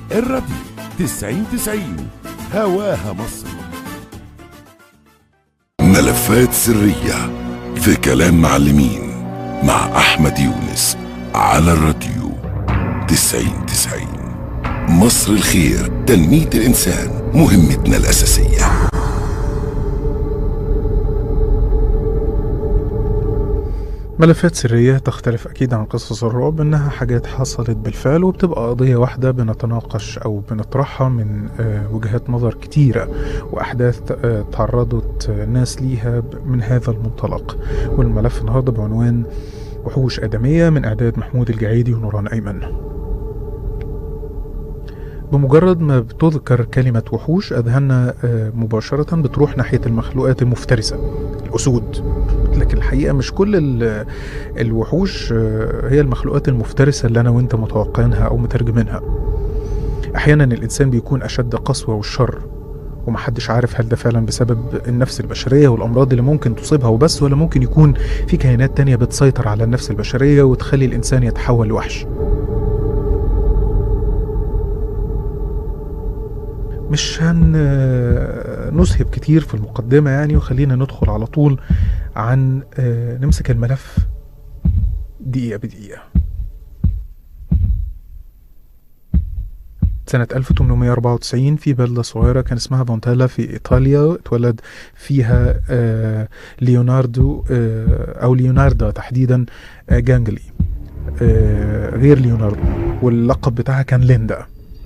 الراديو 90 90 هواها مصر ملفات سرية في كلام معلمين مع أحمد يونس على الراديو تسعين تسعين مصر الخير تنمية الإنسان مهمتنا الأساسية ملفات سرية تختلف أكيد عن قصص الرعب إنها حاجات حصلت بالفعل وبتبقى قضية واحدة بنتناقش أو بنطرحها من آه، وجهات نظر كتيرة وأحداث آه، تعرضت آه، ناس ليها ب- من هذا المنطلق والملف النهاردة بعنوان وحوش آدمية من إعداد محمود الجعيدي ونوران أيمن بمجرد ما بتذكر كلمة وحوش أذهاننا آه، مباشرة بتروح ناحية المخلوقات المفترسة الأسود لكن الحقيقة مش كل ال- الوحوش آه، هي المخلوقات المفترسة اللي أنا وأنت متوقعينها أو مترجمينها أحيانا الإنسان بيكون أشد قسوة والشر ومحدش عارف هل ده فعلا بسبب النفس البشرية والأمراض اللي ممكن تصيبها وبس ولا ممكن يكون في كائنات تانية بتسيطر على النفس البشرية وتخلي الإنسان يتحول لوحش مش هنسهب كتير في المقدمة يعني وخلينا ندخل على طول عن آه، نمسك الملف دقيقة بدقيقة سنة 1894 في بلدة صغيرة كان اسمها فونتالا في إيطاليا اتولد فيها آه، ليوناردو آه، أو ليوناردو تحديدا آه، جانجلي آه، غير ليوناردو واللقب بتاعها كان ليندا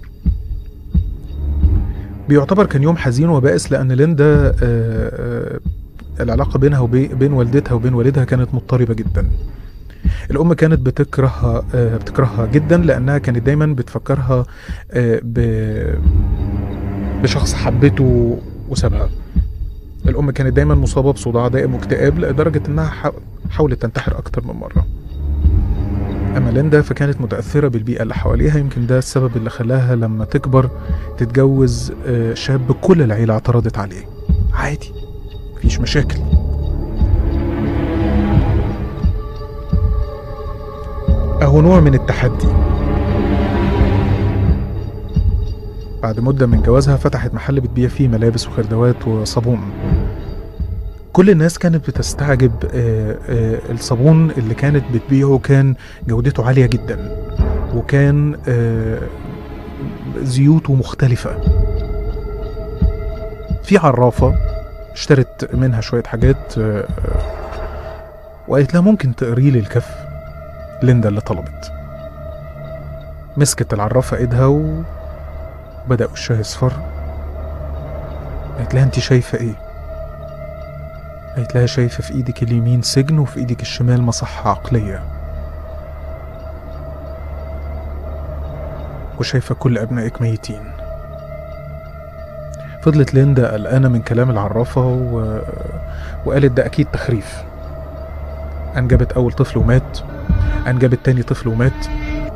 بيعتبر كان يوم حزين وبائس لأن ليندا آه، آه، العلاقة بينها وبين والدتها وبين والدها كانت مضطربة جدا الأم كانت بتكرهها آه، بتكرهها جدا لأنها كانت دايما بتفكرها آه، ب- بشخص حبته وسابها الأم كانت دايما مصابة بصداع دائم واكتئاب لدرجة إنها حا- حاولت تنتحر أكتر من مرة أما ليندا فكانت متأثرة بالبيئة اللي حواليها يمكن ده السبب اللي خلاها لما تكبر تتجوز آه، شاب كل العيلة اعترضت عليه عادي مفيش مشاكل أهو نوع من التحدي بعد مدة من جوازها فتحت محل بتبيع فيه ملابس وخردوات وصابون كل الناس كانت بتستعجب آه، آه، الصابون اللي كانت بتبيعه كان جودته عالية جدا وكان آه، زيوته مختلفة في عرافة اشترت منها شوية حاجات آه، وقالت لها ممكن تقري لي الكف ليندا اللي طلبت مسكت العرافة ايدها وبدأ وشها يصفر قالت لها انت شايفة ايه قالت لها شايفة في ايدك اليمين سجن وفي ايدك الشمال مصحة عقلية وشايفة كل أبنائك ميتين فضلت ليندا قلقانة من كلام العرافة و... وقالت ده أكيد تخريف أنجبت أول طفل ومات أنجبت تاني طفل ومات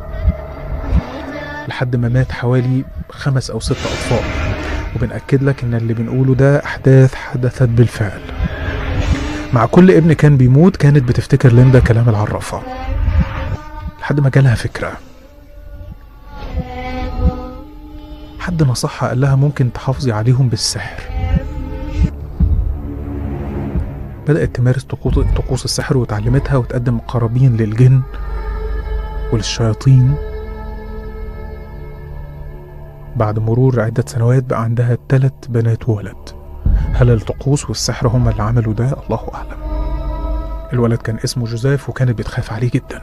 لحد ما مات حوالي خمس أو ست أطفال وبنأكد لك إن اللي بنقوله ده أحداث حدثت بالفعل مع كل ابن كان بيموت كانت بتفتكر ليندا كلام العرافة لحد ما جالها فكرة حد نصحها قال لها ممكن تحافظي عليهم بالسحر بدأت تمارس طقوس طقوس السحر وتعلمتها وتقدم قرابين للجن وللشياطين بعد مرور عدة سنوات بقى عندها ثلاث بنات وولد هل الطقوس والسحر هم اللي عملوا ده الله أعلم الولد كان اسمه جوزيف وكانت بتخاف عليه جدا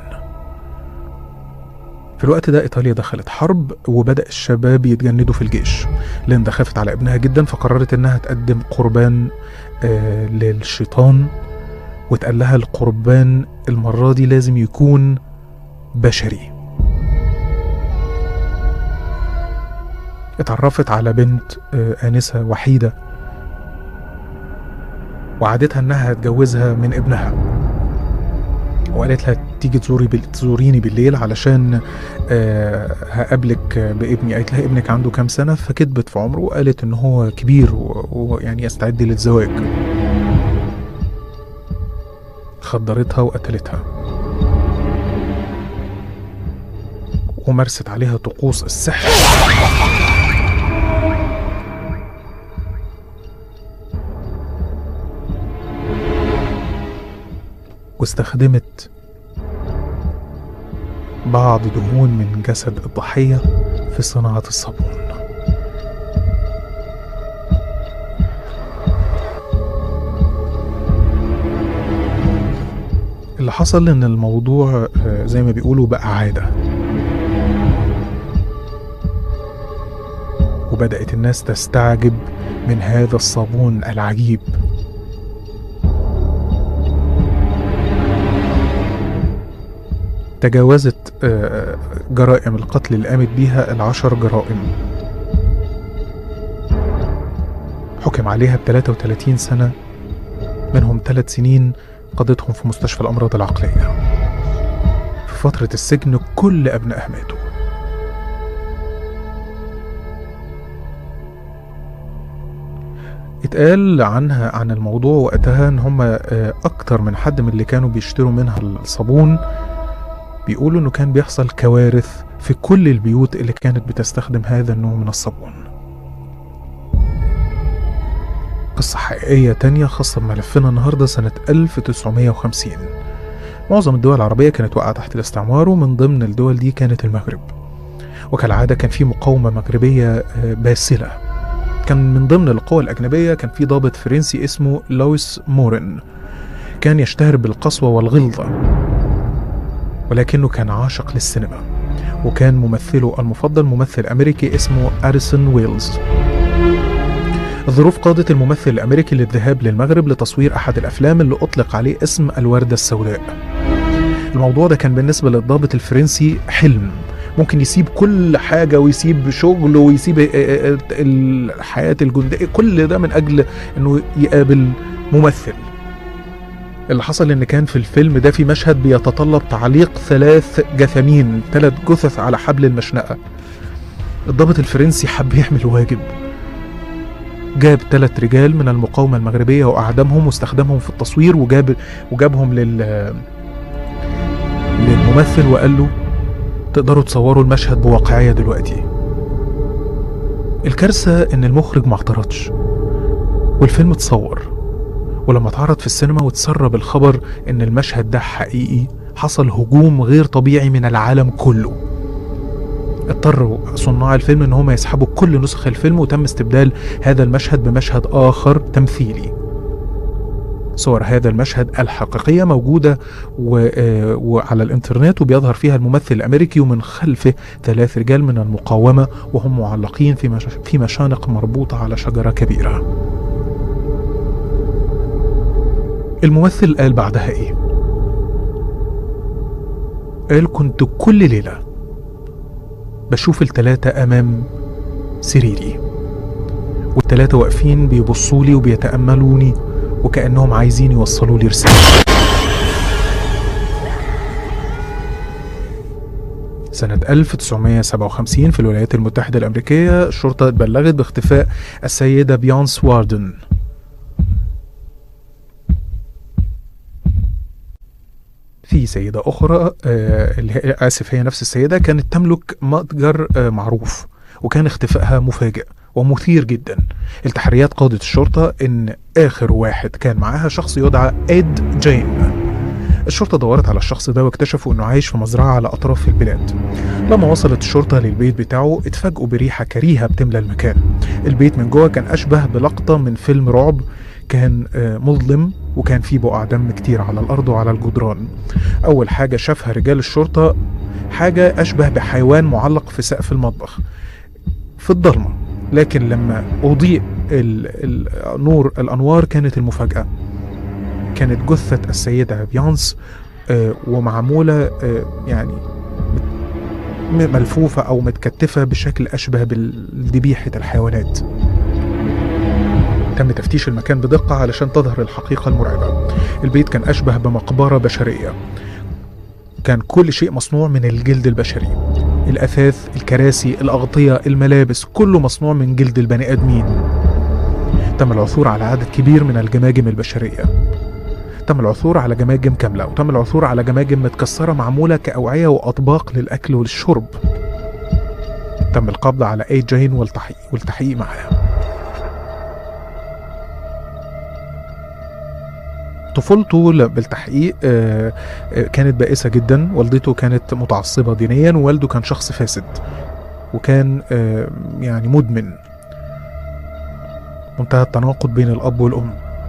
في الوقت ده إيطاليا دخلت حرب وبدأ الشباب يتجندوا في الجيش ليندا خافت على ابنها جدا فقررت إنها تقدم قربان آه للشيطان واتقال لها القربان المرة دي لازم يكون بشري اتعرفت على بنت آه آنسة وحيدة وعادتها إنها تجوزها من ابنها وقالت لها تيجي تزوري بال... تزوريني بالليل علشان آه هقابلك بابني قالت لها ابنك عنده كام سنة فكذبت في عمره وقالت إن هو كبير و- ويعني يستعد للزواج خدرتها وقتلتها ومارست عليها طقوس السحر واستخدمت بعض دهون من جسد الضحية في صناعة الصابون اللي حصل ان الموضوع آه، زي ما بيقولوا بقى عادة وبدأت الناس تستعجب من هذا الصابون العجيب تجاوزت آه، جرائم القتل اللي قامت بيها العشر جرائم حكم عليها ب 33 سنة منهم ثلاث سنين قضتهم في مستشفى الأمراض العقلية في فترة السجن كل أبنائها ماتوا اتقال عنها عن الموضوع وقتها ان هم اكتر من حد من اللي كانوا بيشتروا منها الصابون بيقولوا انه كان بيحصل كوارث في كل البيوت اللي كانت بتستخدم هذا النوع من الصابون قصة حقيقية تانية خاصة بملفنا النهاردة سنة 1950 معظم الدول العربية كانت واقعة تحت الاستعمار ومن ضمن الدول دي كانت المغرب وكالعادة كان في مقاومة مغربية آه، باسلة كان من ضمن القوى الأجنبية كان في ضابط فرنسي اسمه لويس مورن كان يشتهر بالقسوة والغلظة ولكنه كان عاشق للسينما وكان ممثله المفضل ممثل أمريكي اسمه أريسون ويلز الظروف قادت الممثل الأمريكي للذهاب للمغرب لتصوير أحد الأفلام اللي أطلق عليه اسم الوردة السوداء الموضوع ده كان بالنسبة للضابط الفرنسي حلم ممكن يسيب كل حاجة ويسيب شغله ويسيب آه، آه، الحياة الجندية كل ده من أجل أنه يقابل ممثل اللي حصل ان كان في الفيلم ده في مشهد بيتطلب تعليق ثلاث جثامين ثلاث جثث على حبل المشنقة الضابط الفرنسي حب يعمل واجب جاب ثلاث رجال من المقاومة المغربية وأعدمهم واستخدمهم في التصوير وجاب وجابهم لل للممثل وقال له تقدروا تصوروا المشهد بواقعية دلوقتي الكارثة إن المخرج ما اعترضش والفيلم اتصور ولما اتعرض في السينما وتسرب الخبر إن المشهد ده حقيقي حصل هجوم غير طبيعي من العالم كله اضطروا صناع الفيلم ان هم يسحبوا كل نسخ الفيلم وتم استبدال هذا المشهد بمشهد اخر تمثيلي صور هذا المشهد الحقيقية موجودة و... آه، وعلى الانترنت وبيظهر فيها الممثل الأمريكي ومن خلفه ثلاث رجال من المقاومة وهم معلقين في, مش... في مشانق مربوطة على شجرة كبيرة الممثل قال بعدها ايه قال كنت كل ليلة بشوف التلاتة أمام سريري والتلاتة واقفين بيبصوا لي وبيتأملوني وكأنهم عايزين يوصلوا لي رسالة سنة 1957 في الولايات المتحدة الأمريكية الشرطة اتبلغت باختفاء السيدة بيونس واردن في سيدة أخرى آه، اللي هي آسف هي نفس السيدة كانت تملك متجر آه، معروف وكان اختفائها مفاجئ ومثير جدا التحريات قادت الشرطة إن آخر واحد كان معاها شخص يدعى إد جين الشرطة دورت على الشخص ده واكتشفوا إنه عايش في مزرعة على أطراف البلاد لما وصلت الشرطة للبيت بتاعه اتفاجئوا بريحة كريهة بتملى المكان البيت من جوه كان أشبه بلقطة من فيلم رعب كان آه، مظلم وكان فيه بقع دم كتير على الأرض وعلى الجدران أول حاجة شافها رجال الشرطة حاجة أشبه بحيوان معلق في سقف المطبخ في الضلمة لكن لما أضيء ال- ال- نور الأنوار كانت المفاجأة كانت جثة السيدة بيانس آه، ومعمولة آه، يعني م- ملفوفة أو متكتفة بشكل أشبه بذبيحة الحيوانات تم تفتيش المكان بدقة علشان تظهر الحقيقة المرعبة البيت كان أشبه بمقبرة بشرية كان كل شيء مصنوع من الجلد البشري الأثاث الكراسي الأغطية الملابس كله مصنوع من جلد البني آدمين تم العثور على عدد كبير من الجماجم البشرية تم العثور على جماجم كاملة وتم العثور على جماجم متكسرة معمولة كأوعية وأطباق للأكل والشرب تم القبض على اي جين والتحقيق والتحقيق معها طفولته ل- بالتحقيق آه، آه، كانت بائسة جدا والدته كانت متعصبة دينيا ووالده كان شخص فاسد وكان آه، يعني مدمن منتهى التناقض بين الأب والأم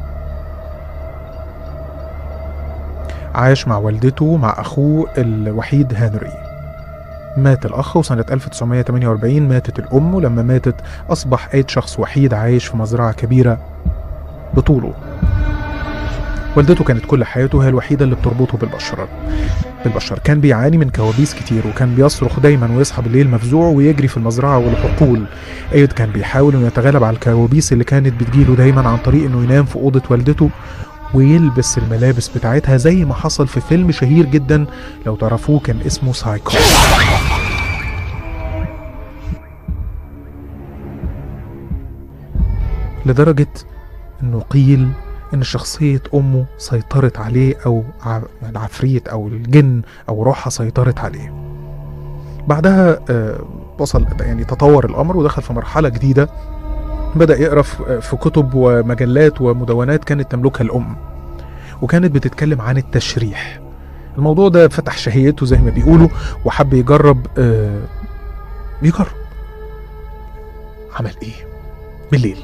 عاش مع والدته مع أخوه الوحيد هنري مات الأخ وسنة 1948 ماتت الأم ولما ماتت أصبح أيد شخص وحيد عايش في مزرعة كبيرة بطوله والدته كانت كل حياته هي الوحيدة اللي بتربطه بالبشر بالبشر كان بيعاني من كوابيس كتير وكان بيصرخ دايما ويصحى بالليل مفزوع ويجري في المزرعة والحقول أيد كان بيحاول انه يتغلب على الكوابيس اللي كانت بتجيله دايما عن طريق انه ينام في أوضة والدته ويلبس الملابس بتاعتها زي ما حصل في فيلم شهير جدا لو تعرفوه كان اسمه سايكو لدرجة انه قيل ان شخصية امه سيطرت عليه او ع- العفريت او الجن او روحها سيطرت عليه بعدها آه، وصل يعني تطور الامر ودخل في مرحلة جديدة بدأ يقرأ في في كتب ومجلات ومدونات كانت تملكها الأم وكانت بتتكلم عن التشريح الموضوع ده فتح شهيته زي ما بيقولوا وحب يجرب آه، يجرب عمل ايه بالليل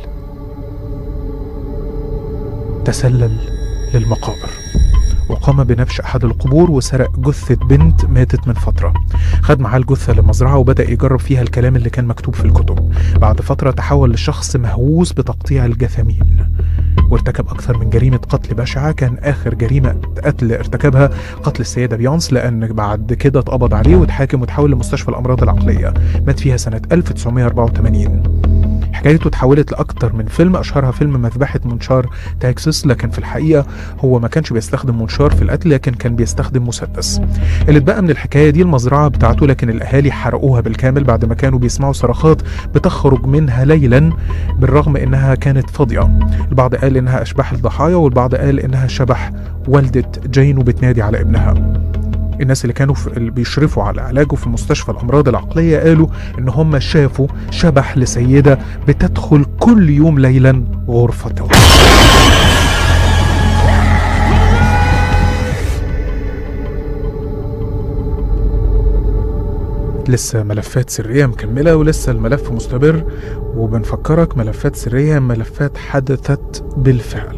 تسلل للمقابر وقام بنبش أحد القبور وسرق جثة بنت ماتت من فترة خد معاه الجثة لمزرعة وبدأ يجرب فيها الكلام اللي كان مكتوب في الكتب بعد فترة تحول لشخص مهووس بتقطيع الجثامين وارتكب أكثر من جريمة قتل بشعة كان آخر جريمة قتل ارتكبها قتل السيدة بيونس لأن بعد كده اتقبض عليه واتحاكم وتحول لمستشفى الأمراض العقلية مات فيها سنة 1984 حكايته اتحولت لأكتر من فيلم أشهرها فيلم مذبحة منشار تكساس لكن في الحقيقة هو ما كانش بيستخدم منشار في القتل لكن كان بيستخدم مسدس اللي اتبقى من الحكاية دي المزرعة بتاعته لكن الأهالي حرقوها بالكامل بعد ما كانوا بيسمعوا صرخات بتخرج منها ليلا بالرغم إنها كانت فاضية البعض قال إنها أشباح الضحايا والبعض قال إنها شبح والدة جين وبتنادي على ابنها الناس اللي كانوا في اللي بيشرفوا على علاجه في مستشفى الأمراض العقلية قالوا إن هم شافوا شبح لسيدة بتدخل كل يوم ليلا غرفته لسه ملفات سرية مكملة ولسه الملف مستمر وبنفكرك ملفات سرية ملفات حدثت بالفعل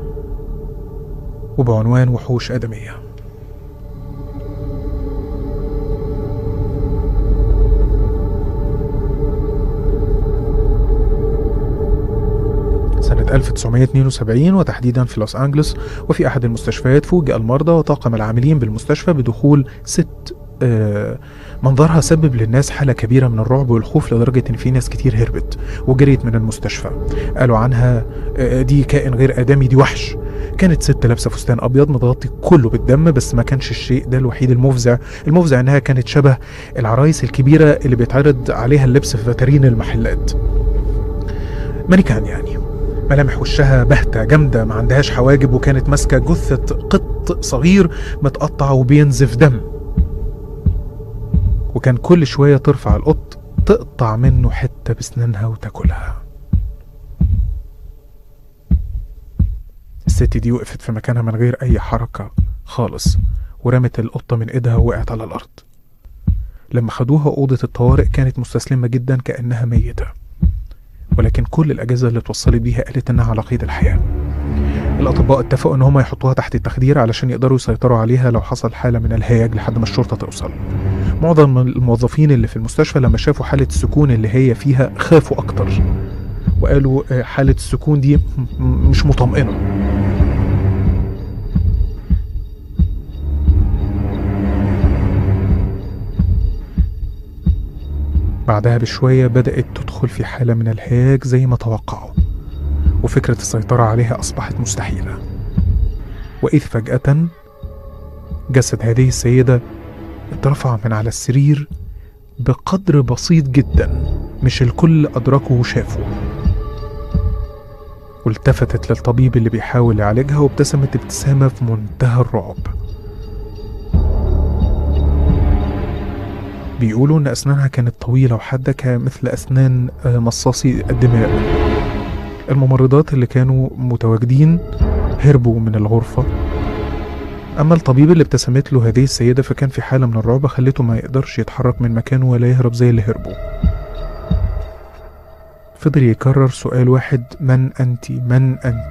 وبعنوان وحوش آدمية سنة 1972 وتحديدا في لوس أنجلوس وفي أحد المستشفيات فوجئ المرضى وطاقم العاملين بالمستشفى بدخول ست آه، منظرها سبب للناس حالة كبيرة من الرعب والخوف لدرجة إن في ناس كتير هربت وجريت من المستشفى قالوا عنها آه، دي كائن غير آدمي دي وحش كانت ست لابسة فستان أبيض متغطي كله بالدم بس ما كانش الشيء ده الوحيد المفزع المفزع إنها كانت شبه العرايس الكبيرة اللي بيتعرض عليها اللبس في فاترين المحلات مانيكان يعني ملامح وشها باهتة جامدة ما عندهاش حواجب وكانت ماسكة جثة قط صغير متقطع وبينزف دم وكان كل شوية ترفع القط تقطع منه حتة بسنانها وتاكلها الست دي وقفت في مكانها من غير أي حركة خالص ورمت القطة من إيدها ووقعت على الأرض لما خدوها أوضة الطوارئ كانت مستسلمة جدا كأنها ميتة ولكن كل الأجهزة اللي اتوصلت بيها قالت إنها على قيد الحياة الأطباء اتفقوا إن هم يحطوها تحت التخدير علشان يقدروا يسيطروا عليها لو حصل حالة من الهياج لحد ما الشرطة توصل معظم الموظفين اللي في المستشفى لما شافوا حالة السكون اللي هي فيها خافوا أكتر وقالوا آه، حالة السكون دي م- م- مش مطمئنة بعدها بشوية بدأت تدخل في حالة من الهياج زي ما توقعوا وفكرة السيطرة عليها أصبحت مستحيلة وإذ فجأة جسد هذه السيدة اترفع من على السرير بقدر بسيط جدا مش الكل أدركه وشافه والتفتت للطبيب اللي بيحاول يعالجها وابتسمت ابتسامة في منتهى الرعب بيقولوا إن أسنانها كانت طويلة وحادة كمثل أسنان آه، مصاصي الدماء الممرضات اللي كانوا متواجدين هربوا من الغرفة أما الطبيب اللي ابتسمت له هذه السيدة فكان في حالة من الرعب خلته ما يقدرش يتحرك من مكانه ولا يهرب زي اللي هربوا فضل يكرر سؤال واحد من أنت من أنت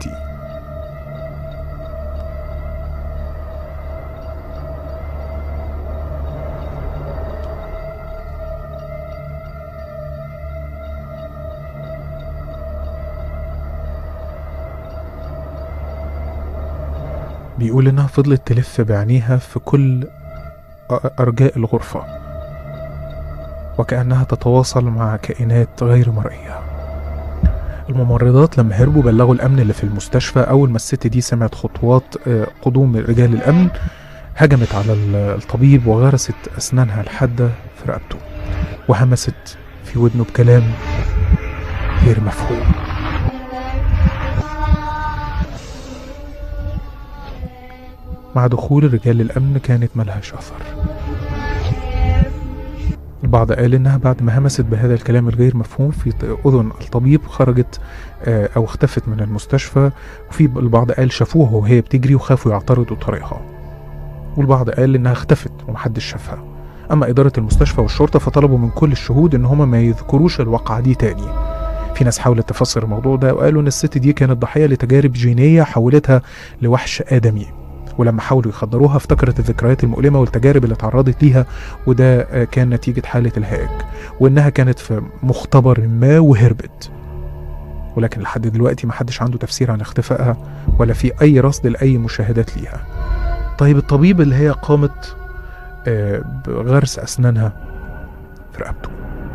بيقول إنها فضلت تلف بعينيها في كل أ- أرجاء الغرفة وكأنها تتواصل مع كائنات غير مرئية الممرضات لما هربوا بلغوا الأمن اللي في المستشفى أول ما الست دي سمعت خطوات آه، قدوم رجال الأمن هجمت على ال- الطبيب وغرست أسنانها الحادة في رقبته وهمست في ودنه بكلام غير مفهوم مع دخول رجال الأمن كانت ملهاش أثر البعض قال إنها بعد ما همست بهذا الكلام الغير مفهوم في ط- أذن الطبيب خرجت آه، أو اختفت من المستشفى وفي البعض قال شافوها وهي بتجري وخافوا يعترضوا طريقها والبعض قال إنها اختفت ومحدش شافها أما إدارة المستشفى والشرطة فطلبوا من كل الشهود إن هما ما يذكروش الواقعة دي تاني في ناس حاولت تفسر الموضوع ده وقالوا إن الست دي كانت ضحية لتجارب جينية حولتها لوحش آدمي ولما حاولوا يخدروها افتكرت الذكريات المؤلمة والتجارب اللي تعرضت ليها وده آه، كان نتيجة حالة الهاج وإنها كانت في مختبر ما وهربت ولكن لحد دلوقتي محدش عنده تفسير عن اختفائها ولا في أي رصد لأي مشاهدات ليها طيب الطبيب اللي هي قامت آه، بغرس أسنانها في رقبته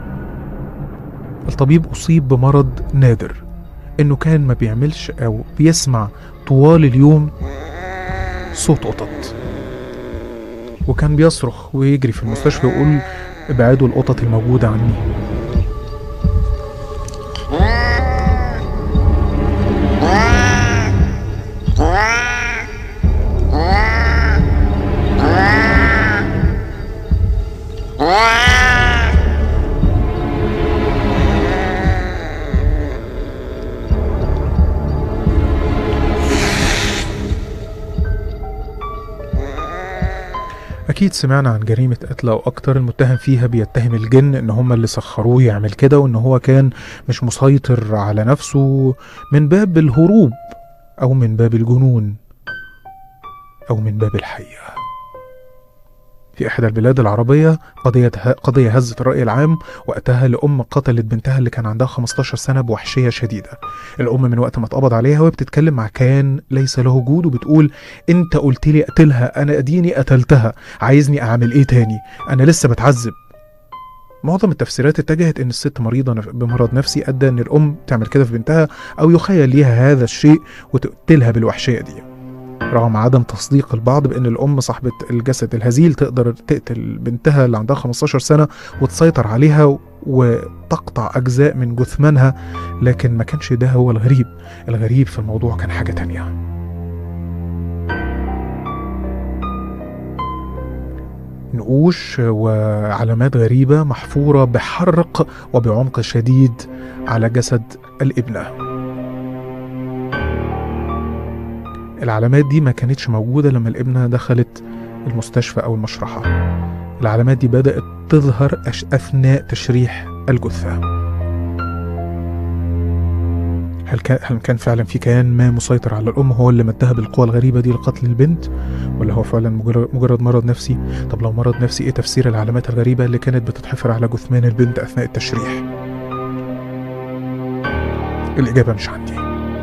الطبيب أصيب بمرض نادر إنه كان ما بيعملش أو بيسمع طوال اليوم صوت قطط وكان بيصرخ ويجري في المستشفى ويقول ابعدوا القطط الموجودة عني أكيد سمعنا عن جريمة قتل أو أكتر المتهم فيها بيتهم الجن إن هم اللي سخروه يعمل كده وإن هو كان مش مسيطر على نفسه من باب الهروب أو من باب الجنون أو من باب الحقيقة في إحدى البلاد العربية قضية قضية هزت الرأي العام وقتها لأم قتلت بنتها اللي كان عندها 15 سنة بوحشية شديدة الأم من وقت ما اتقبض عليها وهي بتتكلم مع كيان ليس له وجود وبتقول أنت قلت لي أقتلها أنا أديني قتلتها عايزني أعمل إيه تاني أنا لسه بتعذب معظم التفسيرات اتجهت ان الست مريضه نف- بمرض نفسي ادى ان الام تعمل كده في بنتها او يخيل ليها هذا الشيء وتقتلها بالوحشيه دي رغم عدم تصديق البعض بان الام صاحبه الجسد الهزيل تقدر تقتل بنتها اللي عندها 15 سنه وتسيطر عليها وتقطع اجزاء من جثمانها لكن ما كانش ده هو الغريب الغريب في الموضوع كان حاجه تانية نقوش وعلامات غريبة محفورة بحرق وبعمق شديد على جسد الابنة العلامات دي ما كانتش موجودة لما الابنة دخلت المستشفى أو المشرحة العلامات دي بدأت تظهر أش- أثناء تشريح الجثة هل كان هل كان فعلا في كيان ما مسيطر على الأم هو اللي مدها بالقوة الغريبة دي لقتل البنت ولا هو فعلا مجرد, مجرد مرض نفسي طب لو مرض نفسي ايه تفسير العلامات الغريبة اللي كانت بتتحفر على جثمان البنت أثناء التشريح الإجابة مش عندي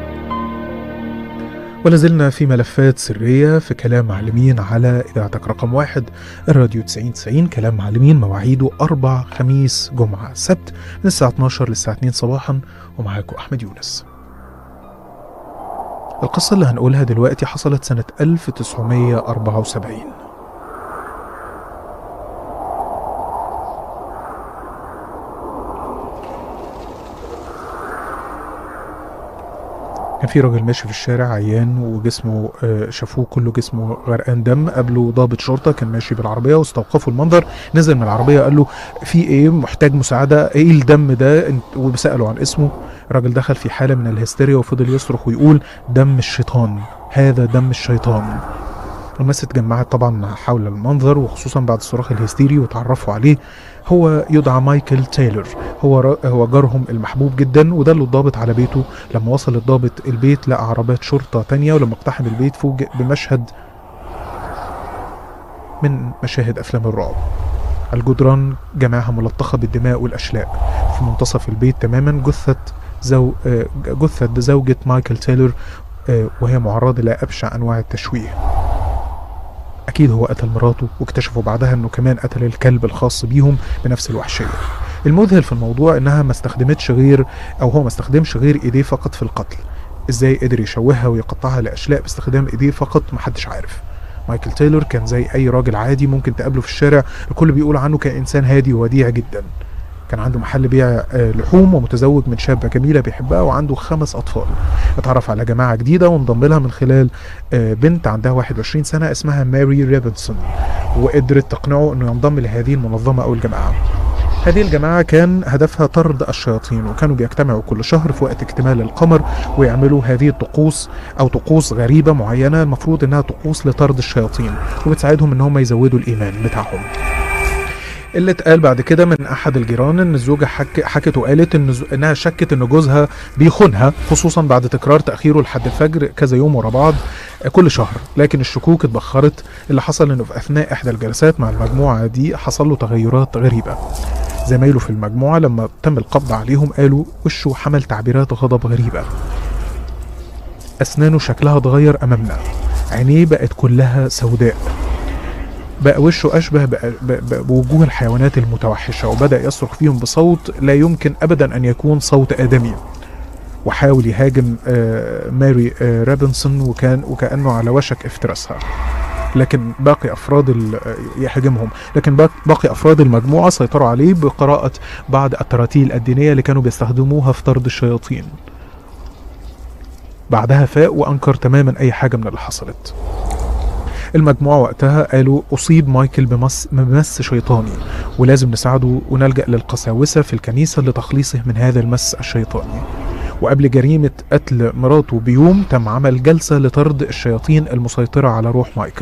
ولا زلنا في ملفات سرية في كلام معلمين على إذاعتك رقم واحد الراديو 9090 كلام معلمين مواعيده أربع خميس جمعة سبت من الساعة 12 للساعة 2 صباحا ومعاكم أحمد يونس القصة اللي هنقولها دلوقتي حصلت سنة 1974 كان في راجل ماشي في الشارع عيان وجسمه آه، شافوه كله جسمه غرقان دم قابله ضابط شرطه كان ماشي بالعربيه واستوقفوا المنظر نزل من العربيه قال له في ايه محتاج مساعده ايه الدم ده انت- وسالوا عن اسمه الراجل دخل في حاله من الهستيريا وفضل يصرخ ويقول دم الشيطان هذا دم الشيطان الناس اتجمعت طبعا حول المنظر وخصوصا بعد الصراخ الهستيري وتعرفوا عليه هو يدعى مايكل تايلور هو را- هو جارهم المحبوب جدا ودل الضابط على بيته لما وصل الضابط البيت لقى عربات شرطة تانية ولما اقتحم البيت فوجئ بمشهد من مشاهد أفلام الرعب الجدران جميعها ملطخة بالدماء والأشلاء في منتصف البيت تماما جثة زو آه، جثة زوجة مايكل تايلور آه، وهي معرضة لأبشع أنواع التشويه أكيد هو قتل مراته واكتشفوا بعدها أنه كمان قتل الكلب الخاص بيهم بنفس الوحشية المذهل في الموضوع انها ما استخدمتش غير او هو ما استخدمش غير ايديه فقط في القتل ازاي قدر يشوهها ويقطعها لاشلاء باستخدام ايديه فقط محدش عارف مايكل تايلور كان زي اي راجل عادي ممكن تقابله في الشارع الكل بيقول عنه كان انسان هادي ووديع جدا كان عنده محل بيع آه، لحوم ومتزوج من شابة جميلة بيحبها وعنده خمس أطفال اتعرف على جماعة جديدة وانضم لها من خلال آه، بنت عندها 21 سنة اسمها ماري ريبنسون وقدرت تقنعه انه ينضم لهذه المنظمة او الجماعة هذه الجماعة كان هدفها طرد الشياطين وكانوا بيجتمعوا كل شهر في وقت اكتمال القمر ويعملوا هذه الطقوس أو طقوس غريبة معينة المفروض إنها طقوس لطرد الشياطين وبتساعدهم إن هم يزودوا الإيمان بتاعهم اللي اتقال بعد كده من احد الجيران ان الزوجه حك... حكت وقالت ان ز... انها شكت ان جوزها بيخونها خصوصا بعد تكرار تاخيره لحد الفجر كذا يوم ورا بعض كل شهر لكن الشكوك اتبخرت اللي حصل انه في اثناء احدى الجلسات مع المجموعه دي حصل له تغيرات غريبه زمايله في المجموعه لما تم القبض عليهم قالوا وشه حمل تعبيرات غضب غريبه اسنانه شكلها اتغير امامنا عينيه بقت كلها سوداء بقى وشه أشبه بقى- ب- ب- بوجوه الحيوانات المتوحشة وبدأ يصرخ فيهم بصوت لا يمكن أبدا أن يكون صوت آدمي وحاول يهاجم آه، ماري آه، رابنسون وكان وكأنه على وشك افتراسها لكن باقي أفراد ال- آه، يهاجمهم لكن باق- باقي أفراد المجموعة سيطروا عليه بقراءة بعض التراتيل الدينية اللي كانوا بيستخدموها في طرد الشياطين بعدها فاق وأنكر تماما أي حاجة من اللي حصلت المجموعة وقتها قالوا أصيب مايكل بمس, بمس شيطاني ولازم نساعده ونلجأ للقساوسة في الكنيسة لتخليصه من هذا المس الشيطاني وقبل جريمة قتل مراته بيوم تم عمل جلسة لطرد الشياطين المسيطرة على روح مايكل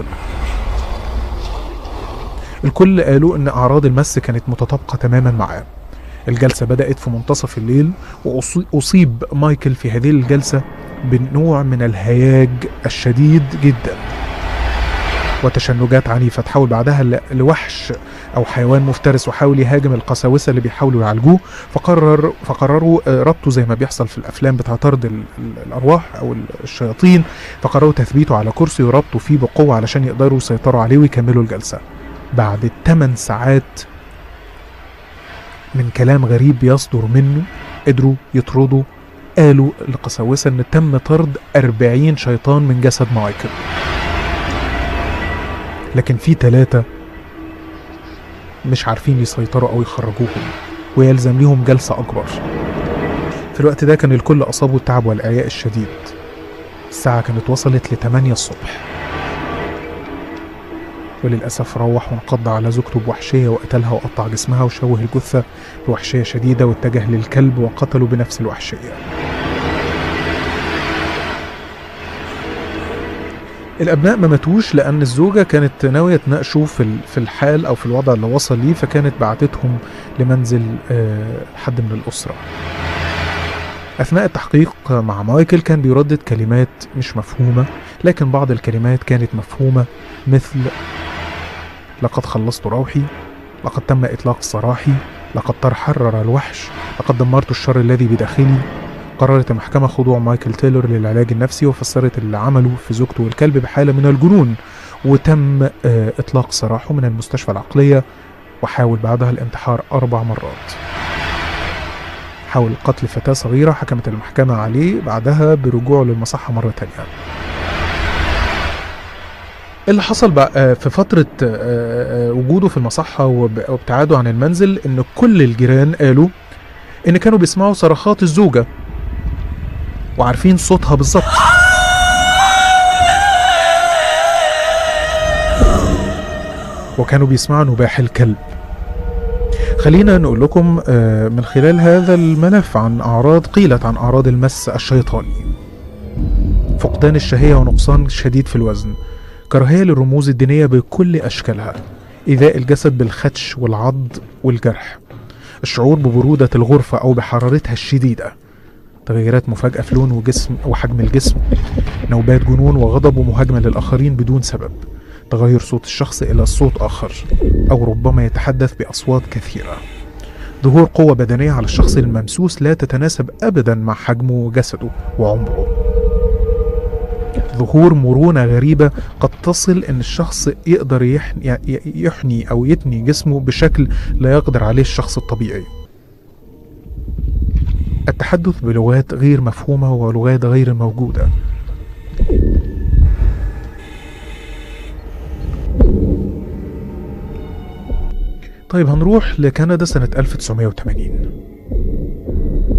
الكل قالوا ان اعراض المس كانت متطابقة تماما معاه الجلسة بدأت في منتصف الليل وأصيب مايكل في هذه الجلسة بنوع من الهياج الشديد جدا وتشنجات عنيفة تحول بعدها ل- لوحش أو حيوان مفترس وحاول يهاجم القساوسة اللي بيحاولوا يعالجوه فقرر فقرروا آه، ربطه زي ما بيحصل في الأفلام بتاع طرد ال- ال- الأرواح أو ال- الشياطين فقرروا تثبيته على كرسي وربطه فيه بقوة علشان يقدروا يسيطروا عليه ويكملوا الجلسة بعد 8 ساعات من كلام غريب بيصدر منه قدروا يطردوا قالوا القساوسة ان تم طرد 40 شيطان من جسد مايكل لكن في ثلاثة مش عارفين يسيطروا أو يخرجوهم ويلزم ليهم جلسة أكبر في الوقت ده كان الكل أصابه التعب والإعياء الشديد الساعة كانت وصلت ل 8 الصبح وللأسف روح وانقض على زوجته بوحشية وقتلها وقطع جسمها وشوه الجثة بوحشية شديدة واتجه للكلب وقتله بنفس الوحشية الابناء ما ماتوش لان الزوجه كانت ناويه تناقشه في ال- في الحال او في الوضع اللي وصل ليه فكانت بعتتهم لمنزل آه، حد من الاسره اثناء التحقيق مع مايكل كان بيردد كلمات مش مفهومه لكن بعض الكلمات كانت مفهومه مثل لقد خلصت روحي لقد تم اطلاق سراحي لقد تحرر الوحش لقد دمرت الشر الذي بداخلي قررت المحكمة خضوع مايكل تايلور للعلاج النفسي وفسرت اللي عمله في زوجته والكلب بحالة من الجنون وتم آه، إطلاق سراحه من المستشفى العقلية وحاول بعدها الانتحار أربع مرات حاول قتل فتاة صغيرة حكمت المحكمة عليه بعدها برجوعه للمصحة مرة تانية اللي حصل بقى آه، في فترة آه، آه، وجوده في المصحة وب- وابتعاده عن المنزل إن كل الجيران قالوا إن كانوا بيسمعوا صرخات الزوجة وعارفين صوتها بالظبط وكانوا بيسمعوا نباح الكلب خلينا نقول لكم آه، من خلال هذا الملف عن أعراض قيلت عن أعراض المس الشيطاني فقدان الشهية ونقصان شديد في الوزن كراهية للرموز الدينية بكل أشكالها إيذاء الجسد بالخدش والعض والجرح الشعور ببرودة الغرفة أو بحرارتها الشديدة تغيرات مفاجئة في لون وجسم وحجم الجسم نوبات جنون وغضب ومهاجمة للآخرين بدون سبب تغير صوت الشخص إلى صوت آخر أو ربما يتحدث بأصوات كثيرة ظهور قوة بدنية على الشخص الممسوس لا تتناسب أبدا مع حجمه وجسده وعمره ظهور مرونة غريبة قد تصل إن الشخص يقدر يحني, يحني أو يتني جسمه بشكل لا يقدر عليه الشخص الطبيعي التحدث بلغات غير مفهومة ولغات غير موجودة طيب هنروح لكندا سنة 1980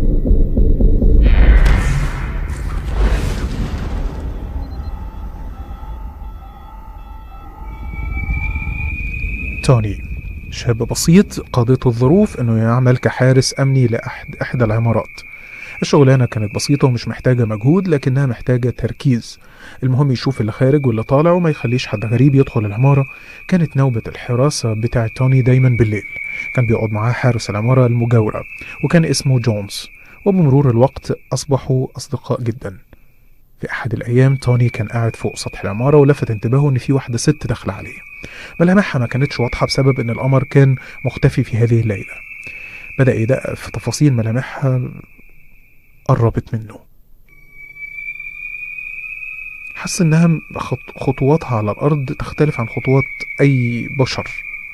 توني شاب بسيط قادته الظروف انه يعمل كحارس امني لاحد احدى العمارات الشغلانة كانت بسيطة ومش محتاجة مجهود لكنها محتاجة تركيز المهم يشوف اللي خارج واللي طالع وما يخليش حد غريب يدخل العمارة كانت نوبة الحراسة بتاع توني دايما بالليل كان بيقعد معاه حارس العمارة المجاورة وكان اسمه جونز وبمرور الوقت أصبحوا أصدقاء جدا في أحد الأيام توني كان قاعد فوق سطح العمارة ولفت انتباهه إن في واحدة ست داخلة عليه ملامحها ما كانتش واضحة بسبب إن القمر كان مختفي في هذه الليلة بدأ يدقق في تفاصيل ملامحها قربت منه حس إنها خط- خطواتها على الأرض تختلف عن خطوات أي بشر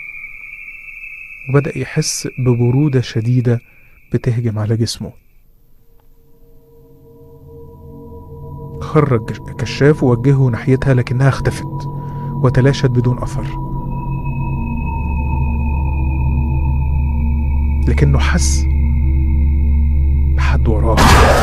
وبدأ يحس ببرودة شديدة بتهجم على جسمه خرج كشاف ووجهه ناحيتها لكنها اختفت وتلاشت بدون أثر لكنه حس بحد وراه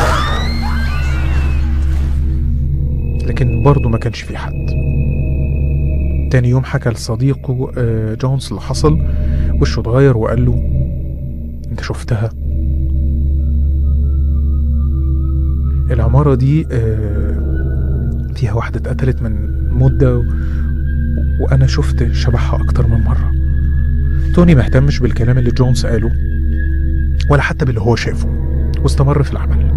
لكن برضه ما كانش في حد تاني يوم حكى لصديقه آه، جونز اللي حصل وشه اتغير وقال له انت شفتها العمارة دي آه، فيها واحدة اتقتلت من مدة و... وأنا شفت شبحها أكتر من مرة توني ما اهتمش بالكلام اللي جونز قاله ولا حتى باللي هو شافه واستمر في العمل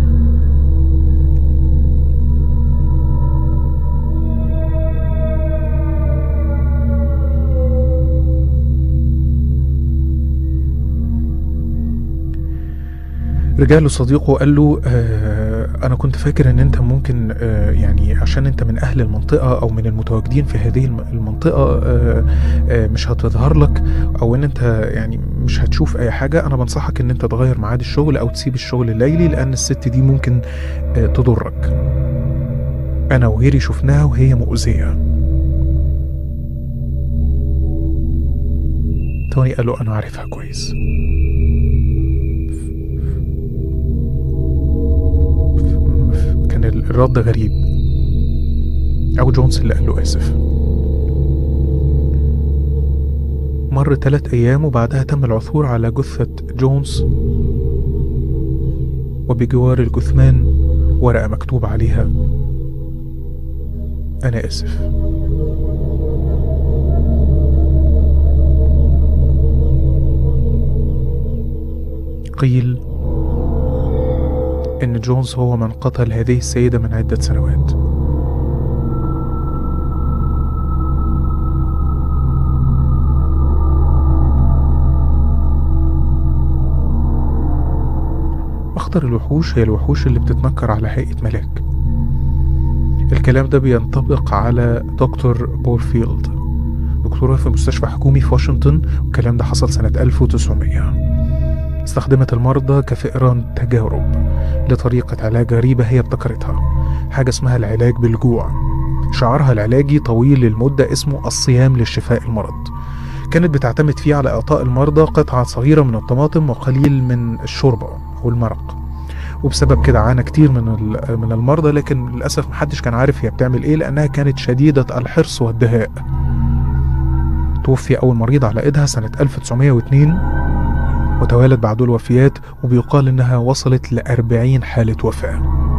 رجع له صديقه وقال له آه انا كنت فاكر ان انت ممكن آه يعني عشان انت من اهل المنطقه او من المتواجدين في هذه الم- المنطقه آه آه مش هتظهر لك او ان انت يعني مش هتشوف اي حاجه انا بنصحك ان انت تغير ميعاد الشغل او تسيب الشغل الليلي لان الست دي ممكن آه تضرك انا وغيري شفناها وهي مؤذيه توني قال له انا عارفها كويس كان الرد غريب أو جونز اللي قال له آسف مر ثلاث أيام وبعدها تم العثور على جثة جونز وبجوار الجثمان ورقة مكتوب عليها أنا آسف قيل إن جونز هو من قتل هذه السيدة من عدة سنوات أخطر الوحوش هي الوحوش اللي بتتنكر على هيئة ملاك الكلام ده بينطبق على دكتور بورفيلد دكتورة في مستشفى حكومي في واشنطن والكلام ده حصل سنة 1900 استخدمت المرضى كفئران تجارب لطريقة علاج غريبة هي ابتكرتها حاجة اسمها العلاج بالجوع شعارها العلاجي طويل المدة اسمه الصيام لشفاء المرض كانت بتعتمد فيه على إعطاء المرضى قطعة صغيرة من الطماطم وقليل من الشوربة أو المرق وبسبب كده عانى كتير من ال- من المرضى لكن للاسف محدش كان عارف هي بتعمل ايه لانها كانت شديده الحرص والدهاء توفي اول مريض على ايدها سنه 1902 وتوالت بعده الوفيات وبيقال انها وصلت ل 40 حاله وفاه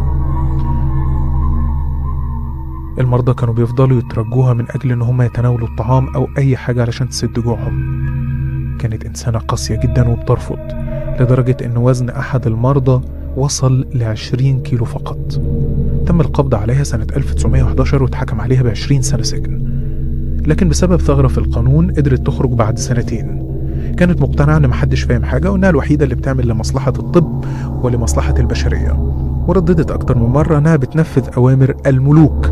المرضى كانوا بيفضلوا يترجوها من اجل ان هم يتناولوا الطعام او اي حاجه علشان تسد جوعهم كانت انسانه قاسيه جدا وبترفض لدرجه ان وزن احد المرضى وصل ل 20 كيلو فقط تم القبض عليها سنة 1911 واتحكم عليها ب 20 سنة سجن لكن بسبب ثغرة في القانون قدرت تخرج بعد سنتين كانت مقتنعة ان محدش فاهم حاجة وانها الوحيدة اللي بتعمل لمصلحة الطب ولمصلحة البشرية ورددت أكتر من مرة انها بتنفذ أوامر الملوك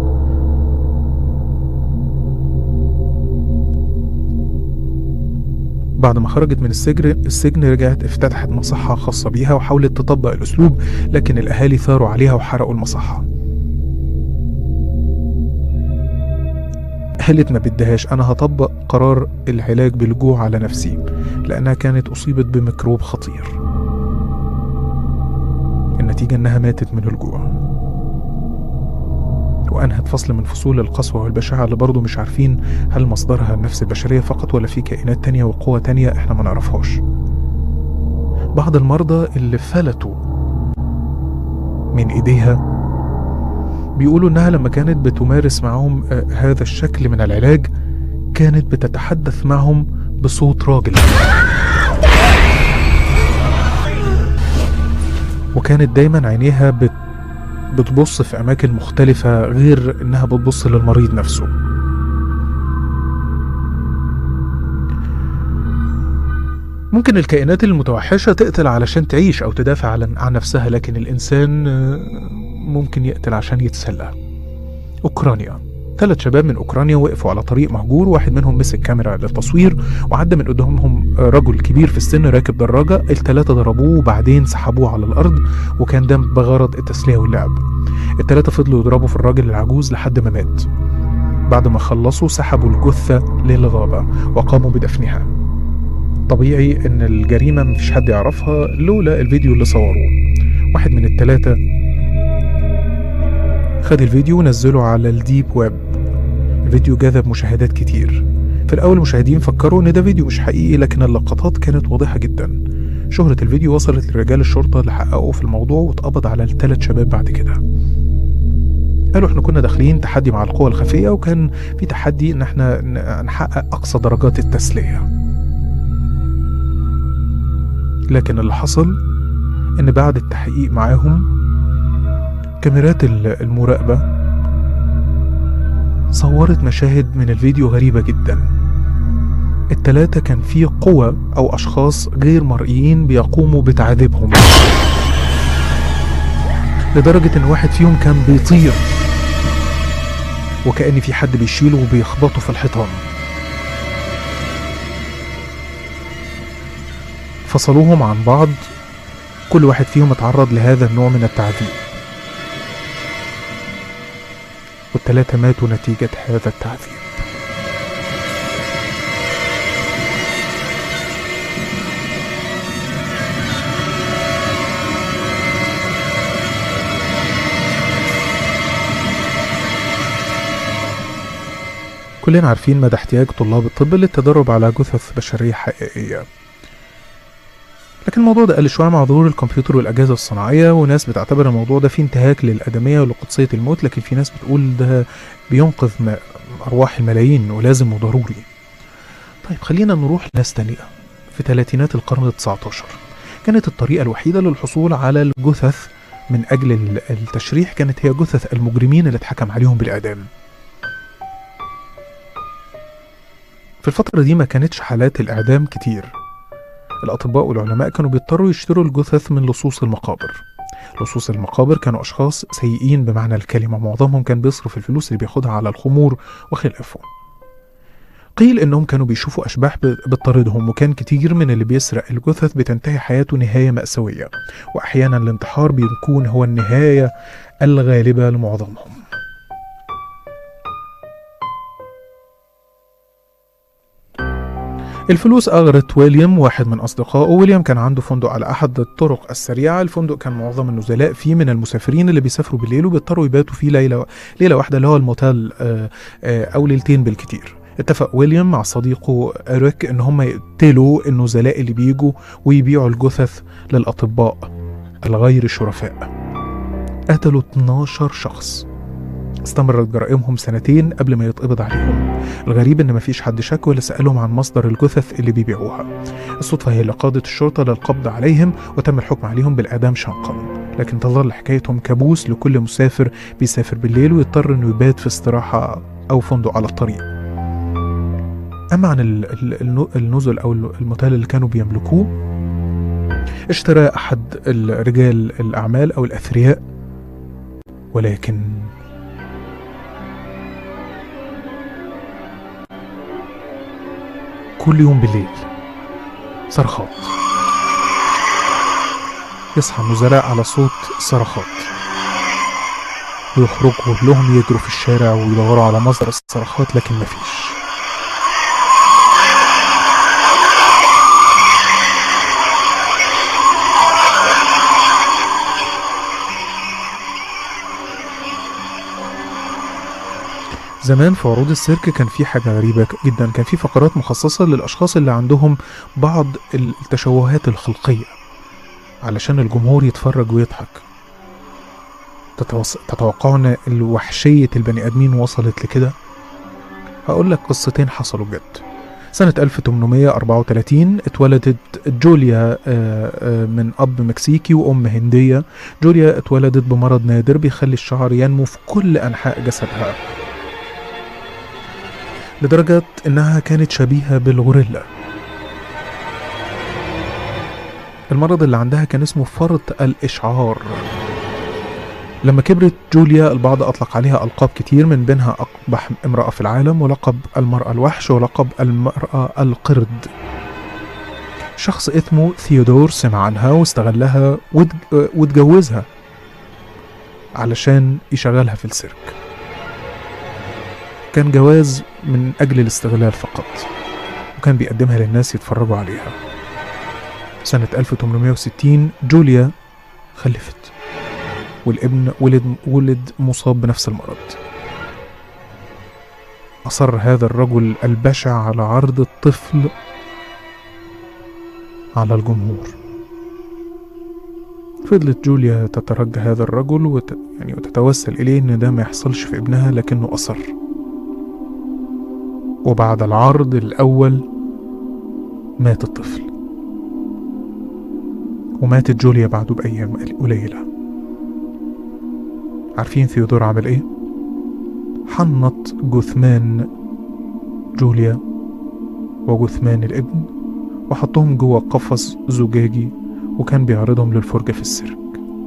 بعد ما خرجت من السجن السجن رجعت افتتحت مصحة خاصة بيها وحاولت تطبق الأسلوب لكن الأهالي ثاروا عليها وحرقوا المصحة قالت ما بدهاش أنا هطبق قرار العلاج بالجوع على نفسي لأنها كانت أصيبت بميكروب خطير النتيجة إنها ماتت من الجوع وأنهت فصل من فصول القسوة والبشاعة اللي برضه مش عارفين هل مصدرها النفس البشرية فقط ولا في كائنات تانية وقوة تانية احنا ما نعرفهاش بعض المرضى اللي فلتوا من ايديها بيقولوا انها لما كانت بتمارس معهم آه، هذا الشكل من العلاج كانت بتتحدث معهم بصوت راجل وكانت دايما عينيها بت بتبص في أماكن مختلفة غير إنها بتبص للمريض نفسه ممكن الكائنات المتوحشة تقتل علشان تعيش أو تدافع عن عن نفسها لكن الإنسان آه، ممكن يقتل عشان يتسلى أوكرانيا ثلاث شباب من أوكرانيا وقفوا على طريق مهجور واحد منهم مسك كاميرا للتصوير وعدى من قدامهم رجل كبير في السن راكب دراجة الثلاثة ضربوه وبعدين سحبوه على الأرض وكان ده بغرض التسلية واللعب الثلاثة فضلوا يضربوا في الراجل العجوز لحد ما مات بعد ما خلصوا سحبوا الجثة للغابة وقاموا بدفنها طبيعي ان الجريمة مفيش حد يعرفها لولا الفيديو اللي صوروه واحد من الثلاثة خد الفيديو ونزله على الديب ويب الفيديو جذب مشاهدات كتير في الأول المشاهدين فكروا إن ده فيديو مش حقيقي لكن اللقطات كانت واضحة جدا شهرة الفيديو وصلت لرجال الشرطة اللي حققوا في الموضوع واتقبض على الثلاث شباب بعد كده قالوا احنا كنا داخلين تحدي مع القوى الخفية وكان في تحدي ان احنا ن- نحقق اقصى درجات التسلية لكن اللي حصل ان بعد التحقيق معاهم كاميرات ال- المراقبة صورت مشاهد من الفيديو غريبة جدا التلاتة كان في قوى أو أشخاص غير مرئيين بيقوموا بتعذيبهم لدرجة إن واحد فيهم كان بيطير وكأن في حد بيشيله وبيخبطه في الحيطان فصلوهم عن بعض كل واحد فيهم اتعرض لهذا النوع من التعذيب والثلاثة ماتوا نتيجة هذا التعذيب كلنا عارفين مدى احتياج طلاب الطب للتدرب على جثث بشرية حقيقية لكن الموضوع ده قل شوية مع ظهور الكمبيوتر والأجهزة الصناعية وناس بتعتبر الموضوع ده فيه انتهاك للآدمية ولقدسية الموت لكن في ناس بتقول ده بينقذ م- أرواح الملايين ولازم وضروري طيب خلينا نروح لناس تانية في ثلاثينات القرن التسعتاشر كانت الطريقة الوحيدة للحصول على الجثث من أجل ال- التشريح كانت هي جثث المجرمين اللي اتحكم عليهم بالإعدام في الفترة دي ما كانتش حالات الإعدام كتير الأطباء والعلماء كانوا بيضطروا يشتروا الجثث من لصوص المقابر لصوص المقابر كانوا أشخاص سيئين بمعنى الكلمة معظمهم كان بيصرف الفلوس اللي بياخدها على الخمور وخلافه قيل إنهم كانوا بيشوفوا أشباح ب- بتطاردهم وكان كتير من اللي بيسرق الجثث بتنتهي حياته نهاية مأساوية وأحيانا الانتحار بيكون هو النهاية الغالبة لمعظمهم الفلوس أغرت ويليام واحد من أصدقائه ويليام كان عنده فندق على أحد الطرق السريعة الفندق كان معظم النزلاء فيه من المسافرين اللي بيسافروا بالليل وبيضطروا يباتوا فيه ليلة ليلة واحدة اللي هو الموتيل آه، آه، أو ليلتين بالكتير اتفق ويليام مع صديقه إريك إن هم يقتلوا النزلاء اللي بيجوا ويبيعوا الجثث للأطباء الغير شرفاء قتلوا 12 شخص استمرت جرائمهم سنتين قبل ما يتقبض عليهم الغريب ان مفيش حد شك ولا سالهم عن مصدر الجثث اللي بيبيعوها الصدفه هي اللي قادت الشرطه للقبض عليهم وتم الحكم عليهم بالاعدام شنقا لكن تظل حكايتهم كابوس لكل مسافر بيسافر بالليل ويضطر انه يبات في استراحه او فندق على الطريق اما عن ال- ال- النو- النزل او الموتيل اللي كانوا بيملكوه اشترى احد الرجال الاعمال او الاثرياء ولكن كل يوم بالليل صرخات يصحى النزلاء على صوت صرخات ويخرجوا كلهم يجروا في الشارع ويدوروا على مصدر الصرخات لكن مفيش زمان في عروض السيرك كان في حاجة غريبة جدا كان في فقرات مخصصة للأشخاص اللي عندهم بعض التشوهات الخلقية علشان الجمهور يتفرج ويضحك تتوص... تتوقعوا ان الوحشية البني آدمين وصلت لكده هقول لك قصتين حصلوا بجد سنة 1834 اتولدت جوليا آه، آه، من أب مكسيكي وأم هندية جوليا اتولدت بمرض نادر بيخلي الشعر ينمو في كل أنحاء جسدها لدرجة إنها كانت شبيهة بالغوريلا المرض اللي عندها كان اسمه فرط الإشعار لما كبرت جوليا البعض أطلق عليها ألقاب كتير من بينها أقبح امرأة في العالم ولقب المرأة الوحش ولقب المرأة القرد شخص اسمه ثيودور سمع عنها واستغلها واتج- واتجوزها علشان يشغلها في السيرك كان جواز من أجل الاستغلال فقط وكان بيقدمها للناس يتفرجوا عليها سنة 1860 جوليا خلفت والابن ولد ولد مصاب بنفس المرض أصر هذا الرجل البشع على عرض الطفل على الجمهور فضلت جوليا تترجى هذا الرجل وت... يعني وتتوسل إليه إن ده ما يحصلش في ابنها لكنه أصر وبعد العرض الأول مات الطفل وماتت جوليا بعده بأيام قليلة عارفين ثيودور عمل ايه؟ حنط جثمان جوليا وجثمان الابن وحطهم جوه قفص زجاجي وكان بيعرضهم للفرجة في السيرك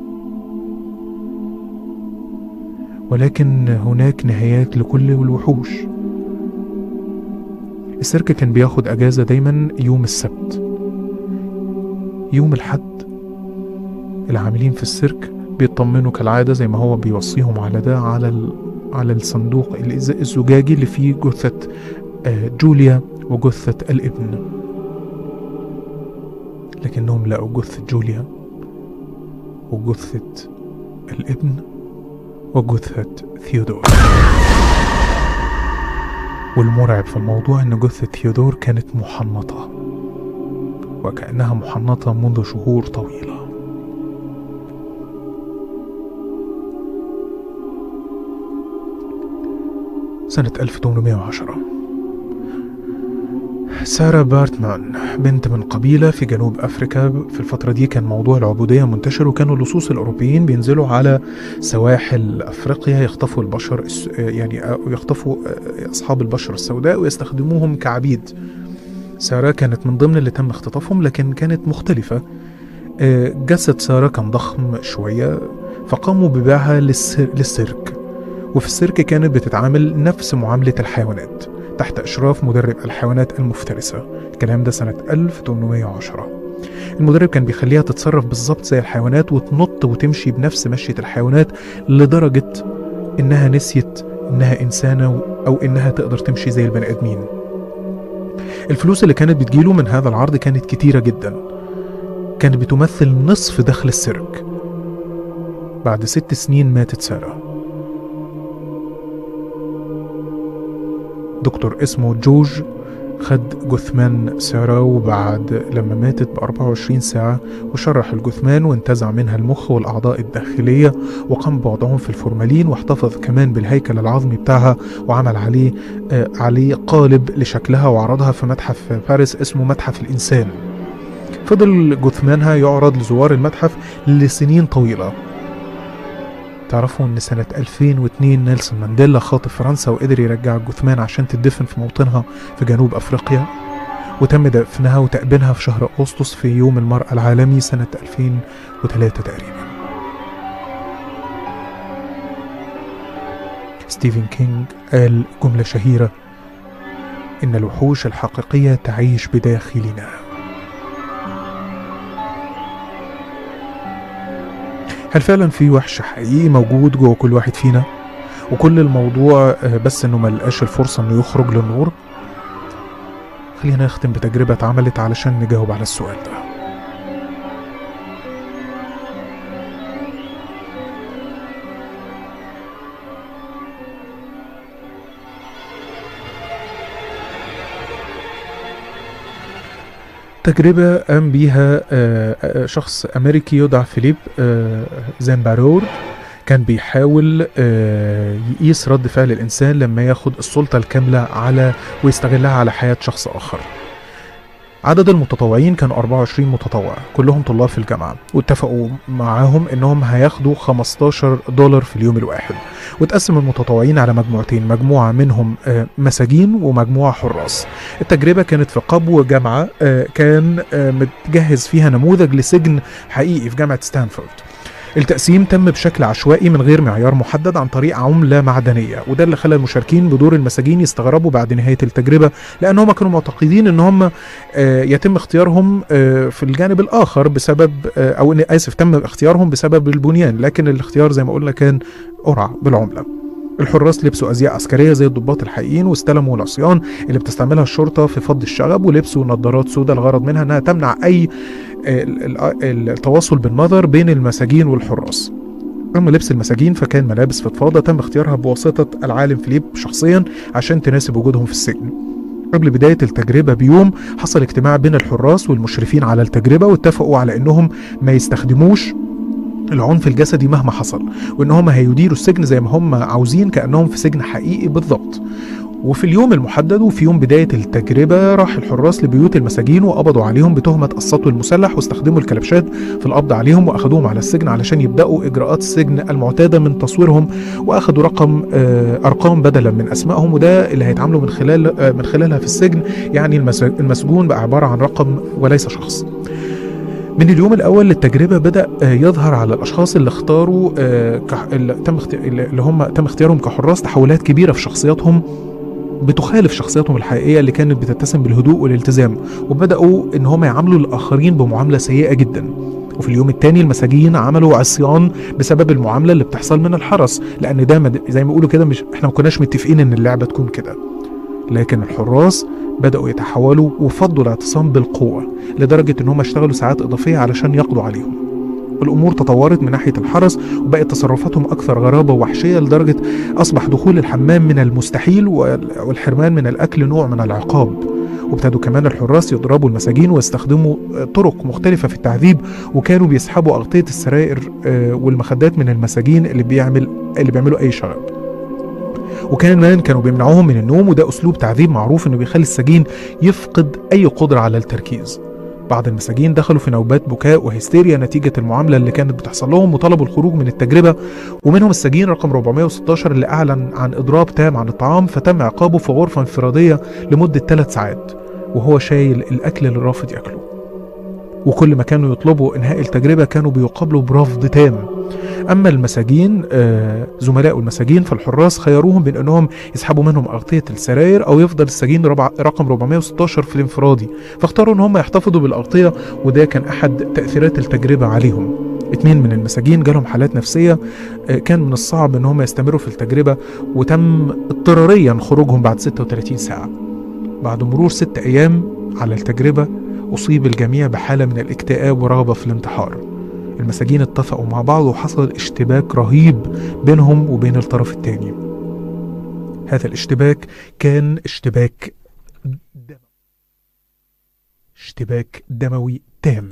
ولكن هناك نهايات لكل الوحوش السيرك كان بياخد أجازة دايما يوم السبت يوم الحد العاملين في السيرك بيطمنوا كالعادة زي ما هو بيوصيهم على ده على ال... على الصندوق الإز- الزجاجي اللي فيه جثة آه، جوليا وجثة الابن لكنهم لقوا جثة جوليا وجثة الابن وجثة ثيودور والمرعب في الموضوع ان جثة ثيودور كانت محنطة وكأنها محنطة منذ شهور طويلة سنة 1810 سارة بارتمان بنت من قبيلة في جنوب أفريكا في الفترة دي كان موضوع العبودية منتشر وكانوا اللصوص الأوروبيين بينزلوا على سواحل أفريقيا يخطفوا البشر الس- يعني يخطفوا أصحاب البشرة السوداء ويستخدموهم كعبيد سارة كانت من ضمن اللي تم اختطافهم لكن كانت مختلفة آه، جسد سارة كان ضخم شوية فقاموا ببيعها للسر... للسيرك وفي السيرك كانت بتتعامل نفس معاملة الحيوانات تحت إشراف مدرب الحيوانات المفترسة الكلام ده سنة 1810 المدرب كان بيخليها تتصرف بالظبط زي الحيوانات وتنط وتمشي بنفس مشية الحيوانات لدرجة إنها نسيت إنها إنسانة أو إنها تقدر تمشي زي البني آدمين الفلوس اللي كانت بتجيله من هذا العرض كانت كتيرة جدا كانت بتمثل نصف دخل السيرك بعد ست سنين ماتت سارة دكتور اسمه جورج خد جثمان سارة وبعد لما ماتت ب 24 ساعة وشرح الجثمان وانتزع منها المخ والأعضاء الداخلية وقام بوضعهم في الفورمالين واحتفظ كمان بالهيكل العظمي بتاعها وعمل عليه آه عليه قالب لشكلها وعرضها في متحف باريس اسمه متحف الإنسان فضل جثمانها يعرض لزوار المتحف لسنين طويلة تعرفوا ان سنة 2002 نيلسون مانديلا خاطب فرنسا وقدر يرجع الجثمان عشان تدفن في موطنها في جنوب افريقيا وتم دفنها وتأبينها في شهر أغسطس في يوم المرأة العالمي سنة 2003 تقريبا ستيفن كينج قال جملة شهيرة إن الوحوش الحقيقية تعيش بداخلنا هل فعلا في وحش حقيقي موجود جوه كل واحد فينا وكل الموضوع بس انه ملقاش الفرصة انه يخرج للنور خلينا نختم بتجربة اتعملت علشان نجاوب على السؤال ده تجربة قام بيها شخص أمريكي يدعى فيليب زامبارور كان بيحاول يقيس رد فعل الإنسان لما ياخد السلطة الكاملة على ويستغلها على حياة شخص آخر عدد المتطوعين كانوا 24 متطوع كلهم طلاب في الجامعة واتفقوا معاهم انهم هياخدوا 15 دولار في اليوم الواحد وتقسم المتطوعين على مجموعتين مجموعة منهم مساجين ومجموعة حراس التجربة كانت في قبو جامعة كان متجهز فيها نموذج لسجن حقيقي في جامعة ستانفورد التقسيم تم بشكل عشوائي من غير معيار محدد عن طريق عملة معدنية وده اللي خلى المشاركين بدور المساجين يستغربوا بعد نهاية التجربة لأن هم كانوا معتقدين أن هم يتم اختيارهم في الجانب الآخر بسبب أو آسف تم اختيارهم بسبب البنيان لكن الاختيار زي ما قلنا كان قرعة بالعملة الحراس لبسوا ازياء عسكريه زي الضباط الحقيقيين واستلموا العصيان اللي بتستعملها الشرطه في فض الشغب ولبسوا نظارات سوداء الغرض منها انها تمنع اي التواصل بالنظر بين المساجين والحراس أما لبس المساجين فكان ملابس فضفاضة تم اختيارها بواسطة العالم فيليب شخصيا عشان تناسب وجودهم في السجن قبل بداية التجربة بيوم حصل اجتماع بين الحراس والمشرفين على التجربة واتفقوا على انهم ما يستخدموش العنف الجسدي مهما حصل وان هم هيديروا السجن زي ما هم عاوزين كانهم في سجن حقيقي بالضبط وفي اليوم المحدد وفي يوم بداية التجربة راح الحراس لبيوت المساجين وقبضوا عليهم بتهمة السطو المسلح واستخدموا الكلبشات في القبض عليهم وأخذوهم على السجن علشان يبدأوا إجراءات السجن المعتادة من تصويرهم وأخذوا رقم أرقام بدلا من أسمائهم وده اللي هيتعاملوا من خلال من خلالها في السجن يعني المسجون بقى عبارة عن رقم وليس شخص من اليوم الاول للتجربه بدا يظهر على الاشخاص اللي اختاروا اللي تم اللي هم تم اختيارهم كحراس تحولات كبيره في شخصياتهم بتخالف شخصياتهم الحقيقيه اللي كانت بتتسم بالهدوء والالتزام وبداوا ان هم يعاملوا الاخرين بمعامله سيئه جدا وفي اليوم الثاني المساجين عملوا عصيان بسبب المعامله اللي بتحصل من الحرس لان ده زي ما بيقولوا كده مش احنا ما كناش متفقين ان اللعبه تكون كده لكن الحراس بدأوا يتحولوا وفضوا الاعتصام بالقوة لدرجة إن هم اشتغلوا ساعات إضافية علشان يقضوا عليهم الأمور تطورت من ناحية الحرس وبقت تصرفاتهم أكثر غرابة ووحشية لدرجة أصبح دخول الحمام من المستحيل والحرمان من الأكل نوع من العقاب وابتدوا كمان الحراس يضربوا المساجين ويستخدموا طرق مختلفة في التعذيب وكانوا بيسحبوا أغطية السرائر والمخدات من المساجين اللي بيعمل اللي بيعملوا أي شغب وكمان كانوا بيمنعوهم من النوم وده اسلوب تعذيب معروف انه بيخلي السجين يفقد اي قدره على التركيز بعض المساجين دخلوا في نوبات بكاء وهستيريا نتيجة المعاملة اللي كانت بتحصل لهم وطلبوا الخروج من التجربة ومنهم السجين رقم 416 اللي أعلن عن إضراب تام عن الطعام فتم عقابه في غرفة انفرادية لمدة ثلاث ساعات وهو شايل الأكل اللي رافض ياكله وكل ما كانوا يطلبوا إنهاء التجربة كانوا بيقابلوا برفض تام اما المساجين آه زملاء المساجين فالحراس خيروهم بين انهم يسحبوا منهم اغطيه السراير او يفضل السجين ربع رقم 416 في الانفرادي فاختاروا ان هم يحتفظوا بالاغطيه وده كان احد تاثيرات التجربه عليهم اتنين من المساجين جالهم حالات نفسيه آه كان من الصعب ان هم يستمروا في التجربه وتم اضطراريا خروجهم بعد 36 ساعه بعد مرور ست أيام على التجربة أصيب الجميع بحالة من الاكتئاب ورغبة في الانتحار المساجين اتفقوا مع بعض وحصل اشتباك رهيب بينهم وبين الطرف الثاني هذا الاشتباك كان اشتباك دموي اشتباك دموي تام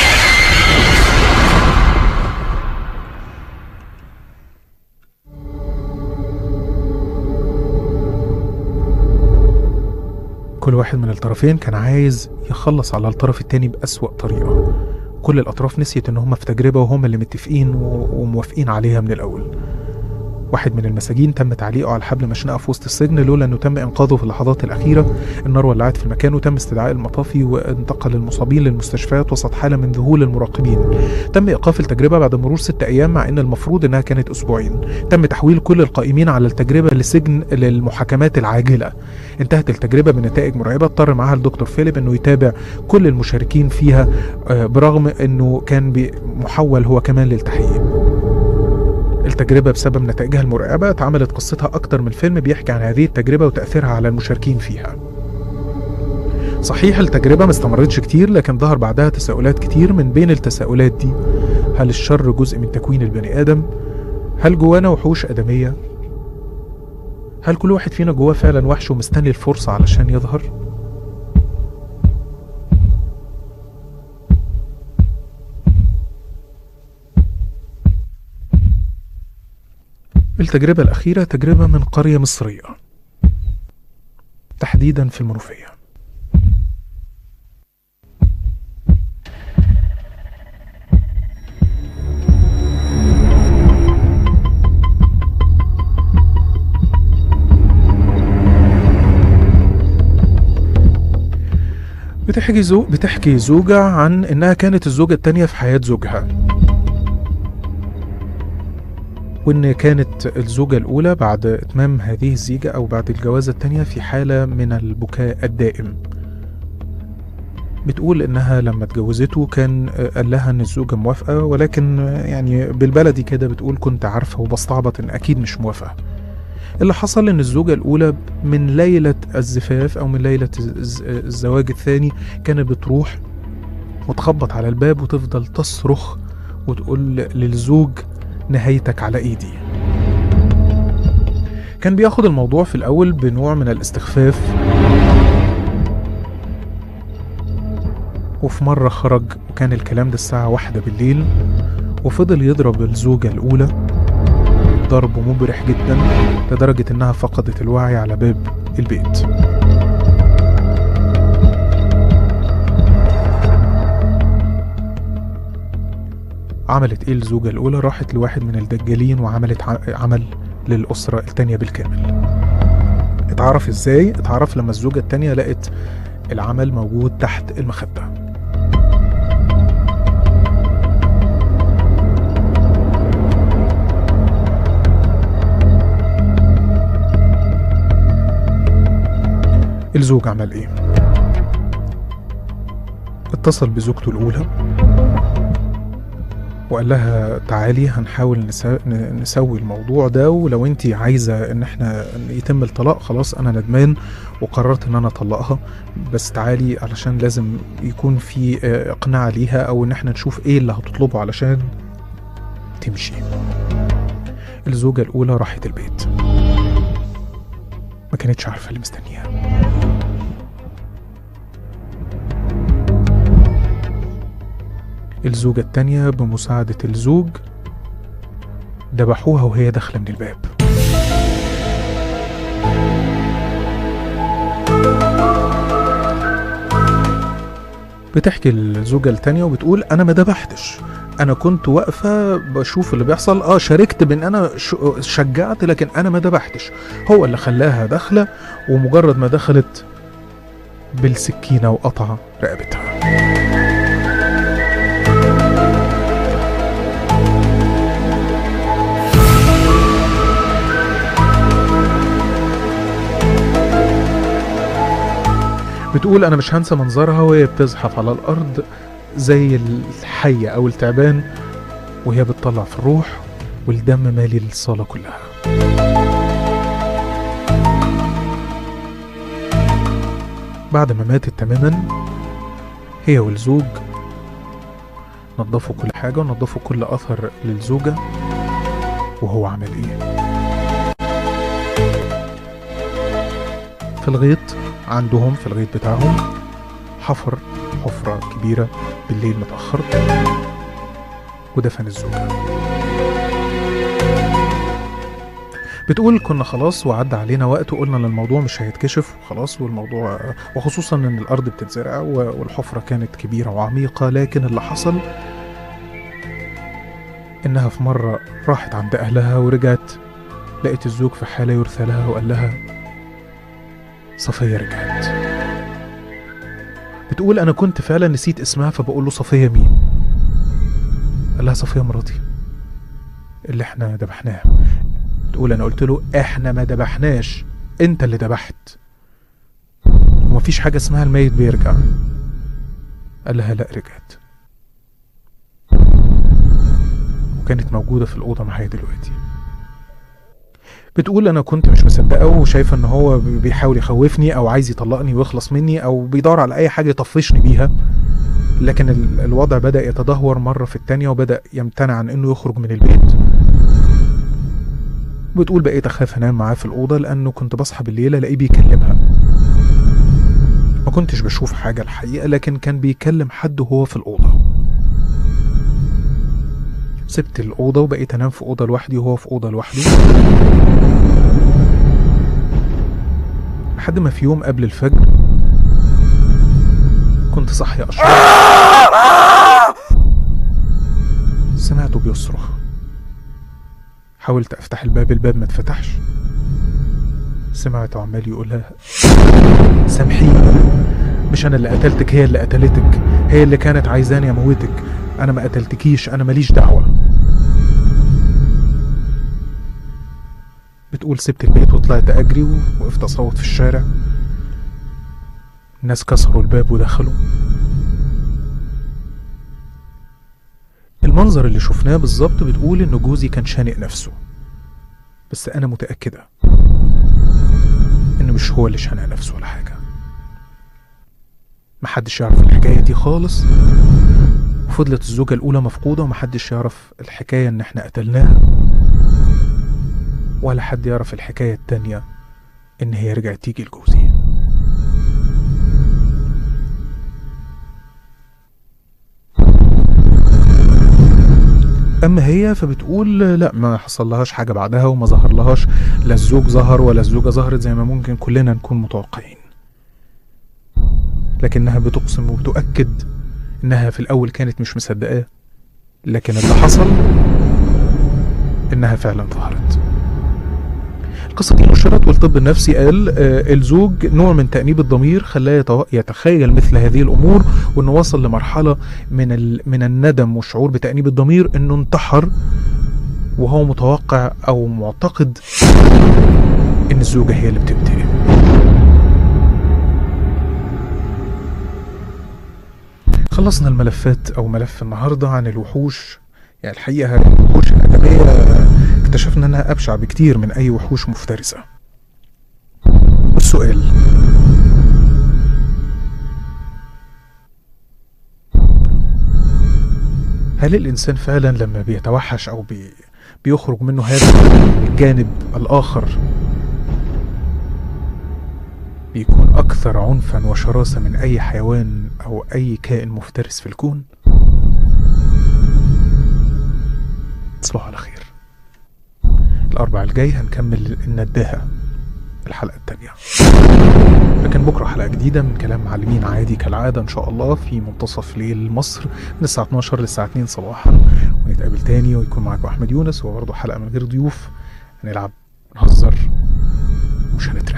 كل واحد من الطرفين كان عايز يخلص على الطرف التاني بأسوأ طريقة كل الأطراف نسيت إن هم في تجربة وهم اللي متفقين و- وموافقين عليها من الأول واحد من المساجين تم تعليقه على الحبل مشنقة في وسط السجن لولا انه تم انقاذه في اللحظات الاخيره النار ولعت في المكان وتم استدعاء المطافي وانتقل المصابين للمستشفيات وسط حاله من ذهول المراقبين تم ايقاف التجربه بعد مرور ست ايام مع ان المفروض انها كانت اسبوعين تم تحويل كل القائمين على التجربه لسجن للمحاكمات العاجله انتهت التجربه بنتائج مرعبه اضطر معها الدكتور فيليب انه يتابع كل المشاركين فيها آه، برغم انه كان بي- محول هو كمان للتحقيق التجربة بسبب نتائجها المرعبة اتعملت قصتها أكتر من فيلم بيحكي عن هذه التجربة وتأثيرها على المشاركين فيها صحيح التجربة ما استمرتش كتير لكن ظهر بعدها تساؤلات كتير من بين التساؤلات دي هل الشر جزء من تكوين البني آدم؟ هل جوانا وحوش آدمية؟ هل كل واحد فينا جواه فعلا وحش ومستني الفرصة علشان يظهر؟ التجربة الأخيرة تجربة من قرية مصرية تحديدا في المنوفية بتحكي زو بتحكي زوجة عن إنها كانت الزوجة التانية في حياة زوجها وإن كانت الزوجة الأولى بعد إتمام هذه الزيجة أو بعد الجوازة التانية في حالة من البكاء الدائم بتقول إنها لما اتجوزته كان آه، قال لها إن الزوجة موافقة ولكن آه، يعني بالبلدي كده بتقول كنت عارفة وبستعبط إن أكيد مش موافقة اللي حصل إن الزوجة الأولى من ليلة الزفاف أو من ليلة الز- الزواج الثاني كانت بتروح وتخبط على الباب وتفضل تصرخ وتقول للزوج نهايتك على ايدي كان بياخد الموضوع في الاول بنوع من الاستخفاف وفي مرة خرج وكان الكلام ده الساعة واحدة بالليل وفضل يضرب الزوجة الأولى ضرب مبرح جدا لدرجة إنها فقدت الوعي على باب البيت عملت ايه الزوجة الأولى راحت لواحد من الدجالين وعملت ع- عمل للأسرة التانية بالكامل اتعرف ازاي؟ اتعرف لما الزوجة التانية لقت العمل موجود تحت المخدة الزوج عمل ايه؟ اتصل بزوجته الأولى وقال لها تعالي هنحاول نسا... ن- نسوي الموضوع ده ولو انت عايزه ان احنا يتم الطلاق خلاص انا ندمان وقررت ان انا اطلقها بس تعالي علشان لازم يكون في آه، اقناع ليها او ان احنا نشوف ايه اللي هتطلبه علشان تمشي الزوجه الاولى راحت البيت ما كانتش عارفه اللي مستنيها الزوجة التانية بمساعدة الزوج ذبحوها وهي داخلة من الباب بتحكي الزوجة التانية وبتقول أنا ما ذبحتش أنا كنت واقفة بشوف اللي بيحصل أه شاركت بإن أنا ش- شجعت لكن أنا ما ذبحتش هو اللي خلاها داخلة ومجرد ما دخلت بالسكينة وقطع رقبتها بتقول انا مش هنسى منظرها وهي بتزحف على الارض زي الحية او التعبان وهي بتطلع في الروح والدم مالي الصالة كلها بعد ما ماتت تماما هي والزوج نظفوا كل حاجة ونظفوا كل أثر للزوجة وهو عمل إيه في الغيط عندهم في الغيط بتاعهم حفر حفرة كبيرة بالليل متأخر ودفن الزوجة بتقول كنا خلاص وعدى علينا وقت وقلنا ان الموضوع مش هيتكشف وخلاص والموضوع وخصوصا ان الارض بتتزرع و- والحفره كانت كبيره وعميقه لكن اللي حصل انها في مره راحت عند اهلها ورجعت لقيت الزوج في حاله يرثى لها وقال لها صفيه رجعت بتقول انا كنت فعلا نسيت اسمها فبقول له صفيه مين قال لها صفيه مراتي اللي احنا ذبحناها تقول انا قلت له احنا ما ذبحناش انت اللي ذبحت ومفيش حاجه اسمها الميت بيرجع قال لها لا رجعت وكانت موجوده في الاوضه معايا دلوقتي بتقول انا كنت مش مصدقه وشايفه ان هو بيحاول يخوفني او عايز يطلقني ويخلص مني او بيدور على اي حاجه يطفشني بيها لكن ال- الوضع بدا يتدهور مره في التانيه وبدا يمتنع عن انه يخرج من البيت بتقول بقيت اخاف انام معاه في الاوضه لانه كنت بصحى بالليل الاقيه بيكلمها ما كنتش بشوف حاجه الحقيقه لكن كان بيكلم حد وهو في الاوضه سبت الاوضه وبقيت انام في اوضه لوحدي وهو في اوضه لوحده لحد ما في يوم قبل الفجر كنت صاحي اشرب سمعته بيصرخ حاولت افتح الباب الباب ما اتفتحش سمعته عمال يقولها سامحيني مش انا اللي قتلتك هي اللي قتلتك هي اللي كانت عايزاني اموتك انا ما قتلتكيش انا ماليش دعوه بتقول سبت البيت وطلعت اجري ووقفت اصوت في الشارع الناس كسروا الباب ودخلوا المنظر اللي شفناه بالظبط بتقول ان جوزي كان شانق نفسه بس انا متاكده انه مش هو اللي شانق نفسه ولا حاجه محدش يعرف الحكايه دي خالص وفضلت الزوجه الاولى مفقوده ومحدش يعرف الحكايه ان احنا قتلناها ولا حد يعرف الحكايه التانيه ان هي رجعت تيجي لجوزي اما هي فبتقول لا ما حصل لهاش حاجه بعدها وما ظهر لهاش لا الزوج ظهر ولا الزوجه ظهرت زي ما ممكن كلنا نكون متوقعين لكنها بتقسم وبتؤكد انها في الاول كانت مش مصدقاه لكن اللي حصل انها فعلا ظهرت القصة دي نشرت والطب النفسي قال آه الزوج نوع من تأنيب الضمير خلاه يتو- يتخيل مثل هذه الأمور وإنه وصل لمرحلة من ال... من الندم والشعور بتأنيب الضمير إنه انتحر وهو متوقع أو معتقد إن الزوجة هي اللي بتنتقم خلصنا الملفات أو ملف النهاردة عن الوحوش يعني الحقيقة الوحوش الأدبية اكتشفنا انها ابشع بكتير من اي وحوش مفترسه السؤال هل الانسان فعلا لما بيتوحش او بي بيخرج منه هذا الجانب الاخر بيكون اكثر عنفا وشراسه من اي حيوان او اي كائن مفترس في الكون تصبحوا على خير الأربع الجاي هنكمل النداهة الحلقة التانية لكن بكرة حلقة جديدة من كلام معلمين عادي كالعادة إن شاء الله في منتصف ليل مصر من الساعة 12 للساعة 2 صباحا ونتقابل تاني ويكون معاكم أحمد يونس وبرضه حلقة من غير ضيوف هنلعب نهزر مش هنترعب